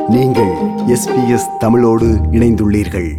நீங்கள் எஸ்பிஎஸ் தமிழோடு இணைந்துள்ளீர்கள்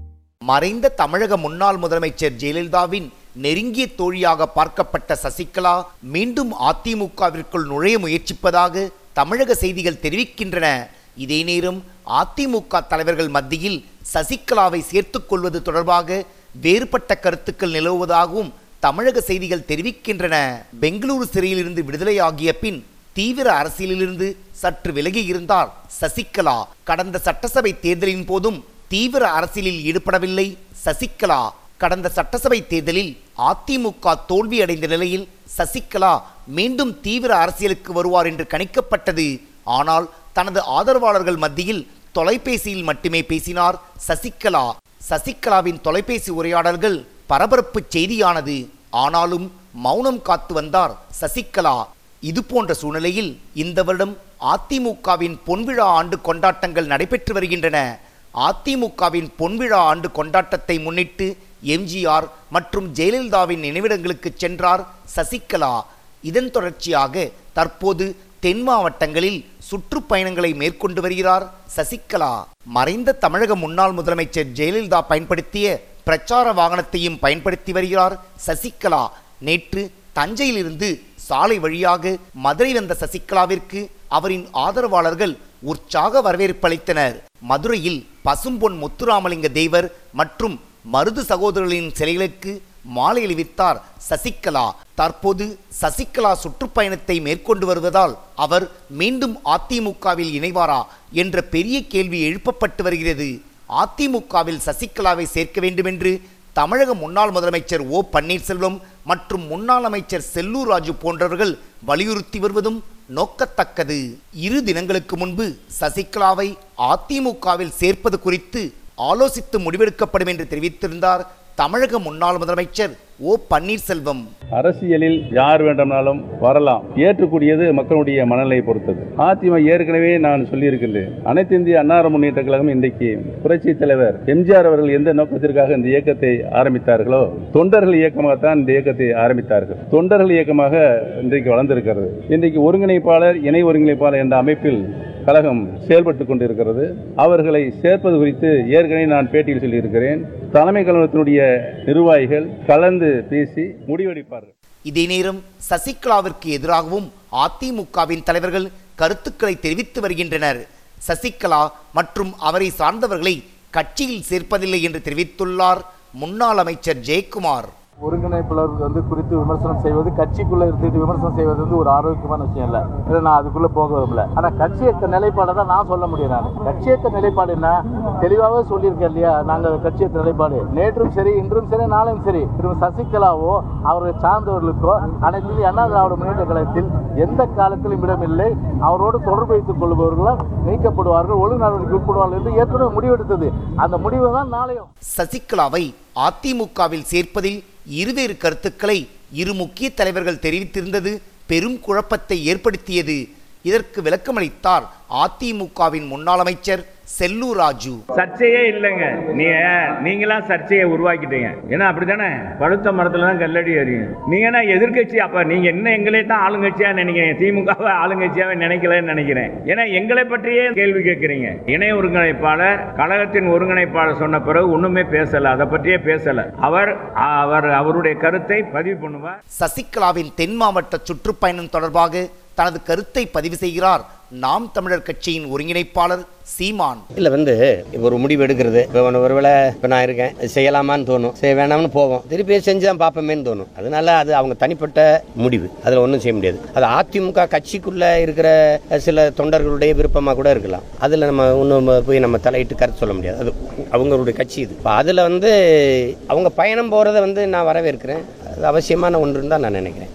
மறைந்த தமிழக முன்னாள் முதலமைச்சர் ஜெயலலிதாவின் நெருங்கிய தோழியாக பார்க்கப்பட்ட சசிகலா மீண்டும் அதிமுகவிற்குள் நுழைய முயற்சிப்பதாக தமிழக செய்திகள் தெரிவிக்கின்றன இதே நேரம் அதிமுக தலைவர்கள் மத்தியில் சசிகலாவை சேர்த்துக் கொள்வது தொடர்பாக வேறுபட்ட கருத்துக்கள் நிலவுவதாகவும் தமிழக செய்திகள் தெரிவிக்கின்றன பெங்களூரு சிறையிலிருந்து விடுதலையாகிய பின் தீவிர அரசியலிலிருந்து சற்று விலகி இருந்தார் சசிகலா கடந்த சட்டசபை தேர்தலின் போதும் தீவிர அரசியலில் ஈடுபடவில்லை சசிகலா கடந்த சட்டசபை தேர்தலில் அதிமுக தோல்வியடைந்த நிலையில் சசிகலா மீண்டும் தீவிர அரசியலுக்கு வருவார் என்று கணிக்கப்பட்டது ஆனால் தனது ஆதரவாளர்கள் மத்தியில் தொலைபேசியில் மட்டுமே பேசினார் சசிகலா சசிகலாவின் தொலைபேசி உரையாடல்கள் பரபரப்பு செய்தியானது ஆனாலும் மௌனம் காத்து வந்தார் சசிகலா இது போன்ற சூழ்நிலையில் இந்த வருடம் அதிமுகவின் பொன்விழா ஆண்டு கொண்டாட்டங்கள் நடைபெற்று வருகின்றன அதிமுகவின் பொன்விழா ஆண்டு கொண்டாட்டத்தை முன்னிட்டு எம்ஜிஆர் மற்றும் ஜெயலலிதாவின் நினைவிடங்களுக்கு சென்றார் சசிகலா இதன் தொடர்ச்சியாக தற்போது தென் மாவட்டங்களில் சுற்றுப்பயணங்களை மேற்கொண்டு வருகிறார் சசிகலா மறைந்த தமிழக முன்னாள் முதலமைச்சர் ஜெயலலிதா பயன்படுத்திய பிரச்சார வாகனத்தையும் பயன்படுத்தி வருகிறார் சசிகலா நேற்று தஞ்சையிலிருந்து சாலை வழியாக மதுரை வந்த சசிகலாவிற்கு அவரின் ஆதரவாளர்கள் உற்சாக வரவேற்பளித்தனர் மதுரையில் பசும்பொன் முத்துராமலிங்க தேவர் மற்றும் மருது சகோதரர்களின் சிலைகளுக்கு மாலை அணிவித்தார் சசிகலா தற்போது சசிகலா சுற்றுப்பயணத்தை மேற்கொண்டு வருவதால் அவர் மீண்டும் அதிமுகவில் இணைவாரா என்ற பெரிய கேள்வி எழுப்பப்பட்டு வருகிறது அதிமுகவில் சசிகலாவை சேர்க்க வேண்டுமென்று தமிழக முன்னாள் முதலமைச்சர் ஓ பன்னீர்செல்வம் மற்றும் முன்னாள் அமைச்சர் செல்லூர் ராஜு போன்றவர்கள் வலியுறுத்தி வருவதும் நோக்கத்தக்கது இரு தினங்களுக்கு முன்பு சசிகலாவை அதிமுகவில் சேர்ப்பது குறித்து ஆலோசித்து முடிவெடுக்கப்படும் என்று தெரிவித்திருந்தார் தமிழக முன்னாள் முதலமைச்சர் ஓ பன்னீர்செல்வம் அரசியலில் யார் வேண்டுமானாலும் வரலாம் ஏற்றக்கூடியது மக்களுடைய மனநிலையை பொறுத்தது அதிமுக ஏற்கனவே நான் சொல்லியிருக்கின்றேன் அனைத்து இந்திய அன்னார முன்னேற்ற கழகம் இன்றைக்கு புரட்சி தலைவர் எம்ஜிஆர் அவர்கள் எந்த நோக்கத்திற்காக இந்த இயக்கத்தை ஆரம்பித்தார்களோ தொண்டர்கள் இயக்கமாகத்தான் இந்த இயக்கத்தை ஆரம்பித்தார்கள் தொண்டர்கள் இயக்கமாக இன்றைக்கு வளர்ந்திருக்கிறது இன்றைக்கு ஒருங்கிணைப்பாளர் இணை ஒருங்கிணைப்பாளர் என்ற அமைப்பில் கழகம் செயல்பட்டு கொண்டிருக்கிறது அவர்களை சேர்ப்பது குறித்து ஏற்கனவே நான் பேட்டியில் சொல்லியிருக்கிறேன் தலைமை கழகத்தினுடைய நிர்வாகிகள் கலந்து பேசி முடிவெடுப்பார்கள் இதே நேரம் சசிகலாவிற்கு எதிராகவும் அதிமுகவின் தலைவர்கள் கருத்துக்களை தெரிவித்து வருகின்றனர் சசிகலா மற்றும் அவரை சார்ந்தவர்களை கட்சியில் சேர்ப்பதில்லை என்று தெரிவித்துள்ளார் முன்னாள் அமைச்சர் ஜெயக்குமார் ஒருங்கிணைப்பாளர் வந்து குறித்து விமர்சனம் செய்வது கட்சிக்குள்ள இருந்துட்டு விமர்சனம் செய்வது வந்து ஒரு ஆரோக்கியமான விஷயம் இல்ல இதை நான் அதுக்குள்ள போக விரும்பல ஆனா கட்சியக்க நிலைப்பாடை தான் நான் சொல்ல முடியும் நான் கட்சியக்க நிலைப்பாடு என்ன தெளிவாகவே சொல்லியிருக்கேன் இல்லையா நாங்க கட்சியக்க நிலைப்பாடு நேற்றும் சரி இன்றும் சரி நாளையும் சரி திரு சசிகலாவோ அவரை சார்ந்தவர்களுக்கோ அனைத்து இந்திய அண்ணா திராவிட முன்னேற்ற கழகத்தில் எந்த காலத்திலும் இடமில்லை அவரோடு தொடர்பு வைத்துக் கொள்பவர்களும் நீக்கப்படுவார்கள் ஒழுங்கு நடவடிக்கை உட்படுவார்கள் என்று ஏற்கனவே முடிவெடுத்தது அந்த முடிவு தான் நாளையும் சசிகலாவை அதிமுகவில் சேர்ப்பதில் இருவேறு கருத்துக்களை இரு முக்கிய தலைவர்கள் தெரிவித்திருந்தது பெரும் குழப்பத்தை ஏற்படுத்தியது இதற்கு விளக்கமளித்தார் அதிமுகவின் முன்னாள் அமைச்சர் செல்லூர் ராஜு சர்ச்சையே இல்லைங்க நீங்க நீங்களாம் சர்ச்சையை உருவாக்கிட்டீங்க ஏன்னா அப்படித்தானே பழுத்த மரத்துல தான் கல்லடி எறியும் நீங்க என்ன எதிர்க்கட்சி அப்ப நீங்க என்ன எங்களே தான் ஆளுங்கட்சியா நினைக்கிறீங்க திமுகவை ஆளுங்கட்சியாவே நினைக்கலன்னு நினைக்கிறேன் ஏன்னா எங்களை பற்றியே கேள்வி கேட்கிறீங்க இணை ஒருங்கிணைப்பாளர் கழகத்தின் ஒருங்கிணைப்பாளர் சொன்ன பிறகு ஒண்ணுமே பேசல அதை பற்றியே பேசல அவர் அவர் அவருடைய கருத்தை பதிவு பண்ணுவார் சசிகலாவின் தென் மாவட்ட சுற்றுப்பயணம் தொடர்பாக தனது கருத்தை பதிவு செய்கிறார் நாம் தமிழர் கட்சியின் ஒருங்கிணைப்பாளர் சீமான் இல்லை வந்து இப்போ ஒரு முடிவு எடுக்கிறது இப்போ ஒருவேளை இப்போ நான் இருக்கேன் அது செய்யலாமான்னு தோணும் சரி வேணாம்னு போவோம் திருப்பி செஞ்சு தான் பார்ப்போமேன்னு தோணும் அதனால அது அவங்க தனிப்பட்ட முடிவு அதில் ஒன்றும் செய்ய முடியாது அது அதிமுக கட்சிக்குள்ளே இருக்கிற சில தொண்டர்களுடைய விருப்பமாக கூட இருக்கலாம் அதில் நம்ம ஒன்றும் போய் நம்ம தலையிட்டு கருத்து சொல்ல முடியாது அது அவங்களுடைய கட்சி இது இப்போ அதில் வந்து அவங்க பயணம் போகிறத வந்து நான் வரவேற்கிறேன் அது அவசியமான ஒன்று தான் நான் நினைக்கிறேன்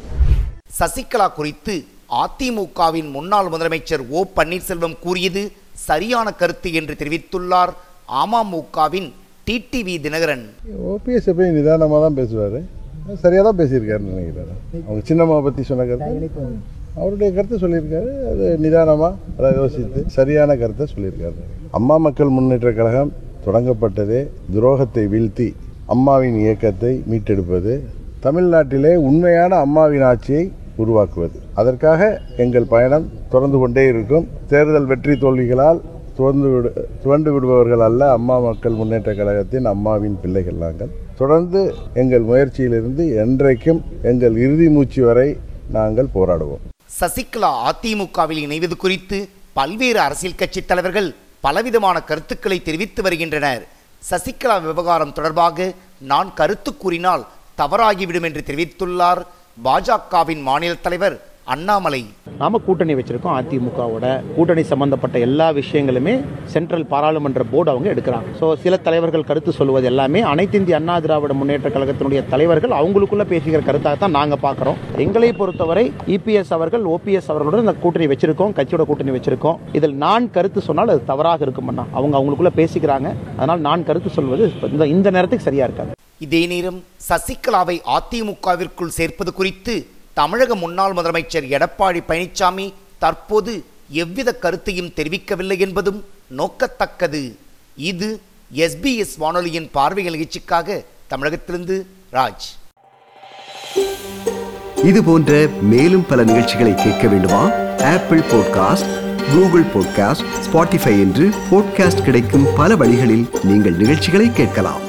சசிகலா குறித்து அதிமுகவின் முன்னாள் முதலமைச்சர் ஓ பன்னீர்செல்வம் கூறியது சரியான கருத்து என்று தெரிவித்துள்ளார் அமமுகவின் டிடிவி தினகரன் ஓபிஎஸ் எப்பயும் நிதானமாக தான் பேசுவார் சரியாக தான் பேசியிருக்காருன்னு நினைக்கிறாரு அவங்க சின்னம்மா பற்றி சொன்ன கருத்து அவருடைய கருத்தை சொல்லியிருக்காரு அது நிதானமாக அதை யோசித்து சரியான கருத்தை சொல்லியிருக்காரு அம்மா மக்கள் முன்னேற்ற கழகம் தொடங்கப்பட்டதே துரோகத்தை வீழ்த்தி அம்மாவின் இயக்கத்தை மீட்டெடுப்பது தமிழ்நாட்டிலே உண்மையான அம்மாவின் ஆட்சியை உருவாக்குவது அதற்காக எங்கள் பயணம் தொடர்ந்து கொண்டே இருக்கும் தேர்தல் வெற்றி தோல்விகளால் துவந்து விடு துவண்டு விடுபவர்கள் அல்ல அம்மா மக்கள் முன்னேற்ற கழகத்தின் அம்மாவின் பிள்ளைகள் நாங்கள் தொடர்ந்து எங்கள் முயற்சியிலிருந்து என்றைக்கும் எங்கள் இறுதி மூச்சு வரை நாங்கள் போராடுவோம் சசிகலா அதிமுகவில் இணைவது குறித்து பல்வேறு அரசியல் கட்சி தலைவர்கள் பலவிதமான கருத்துக்களை தெரிவித்து வருகின்றனர் சசிகலா விவகாரம் தொடர்பாக நான் கருத்து கூறினால் தவறாகிவிடும் என்று தெரிவித்துள்ளார் பாஜகவின் மாநில தலைவர் அண்ணாமலை நாம கூட்டணி வச்சிருக்கோம் அதிமுகவோட கூட்டணி சம்பந்தப்பட்ட எல்லா விஷயங்களுமே சென்ட்ரல் பாராளுமன்ற போர்டு அவங்க எடுக்கிறாங்க ஸோ சில தலைவர்கள் கருத்து சொல்வது எல்லாமே அனைத்து இந்திய அண்ணா திராவிட முன்னேற்ற கழகத்தினுடைய தலைவர்கள் அவங்களுக்குள்ள பேசுகிற கருத்தாக தான் நாங்கள் பார்க்குறோம் எங்களை பொறுத்தவரை இபிஎஸ் அவர்கள் ஓபிஎஸ் அவர்களுடன் இந்த கூட்டணி வச்சிருக்கோம் கட்சியோட கூட்டணி வச்சிருக்கோம் இதில் நான் கருத்து சொன்னால் அது தவறாக இருக்கும் அண்ணா அவங்க அவங்களுக்குள்ள பேசிக்கிறாங்க அதனால் நான் கருத்து சொல்வது இந்த இந்த நேரத்துக்கு சரியா இருக்காது இதே நேரம் சசிகலாவை அதிமுகவிற்குள் சேர்ப்பது குறித்து தமிழக முன்னாள் முதலமைச்சர் எடப்பாடி பழனிசாமி தற்போது எவ்வித கருத்தையும் தெரிவிக்கவில்லை என்பதும் நோக்கத்தக்கது இது எஸ்பிஎஸ் வானொலியின் பார்வைகள் நிகழ்ச்சிக்காக தமிழகத்திலிருந்து ராஜ் இது போன்ற மேலும் பல நிகழ்ச்சிகளை கேட்க வேண்டுமா Apple podcast Google podcast Spotify என்று பாட்காஸ்ட் கிடைக்கும் பல வழிகளில் நீங்கள் நிகழ்ச்சிகளை கேட்கலாம்